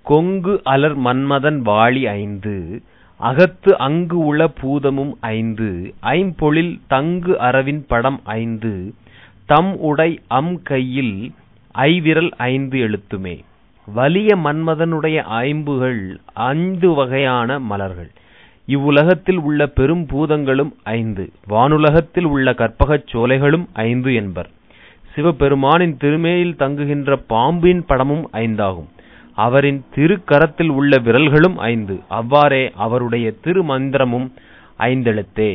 கொங்கு அலர் மன்மதன் வாளி ஐந்து அகத்து அங்கு உள பூதமும் ஐந்து ஐம்பொழில் தங்கு அரவின் படம் ஐந்து தம் உடை அம் கையில் ஐவிரல் ஐந்து எழுத்துமே வலிய மன்மதனுடைய ஐம்புகள் ஐந்து வகையான மலர்கள் இவ்வுலகத்தில் உள்ள பெரும் பூதங்களும் ஐந்து வானுலகத்தில் உள்ள கற்பகச் சோலைகளும் ஐந்து என்பர் சிவபெருமானின் திருமேனியில் தங்குகின்ற பாம்பின் படமும் ஐந்தாகும் அவரின் திருக்கரத்தில் உள்ள விரல்களும் ஐந்து அவ்வாறே அவருடைய திருமந்திரமும் ஐந்தெழுத்தே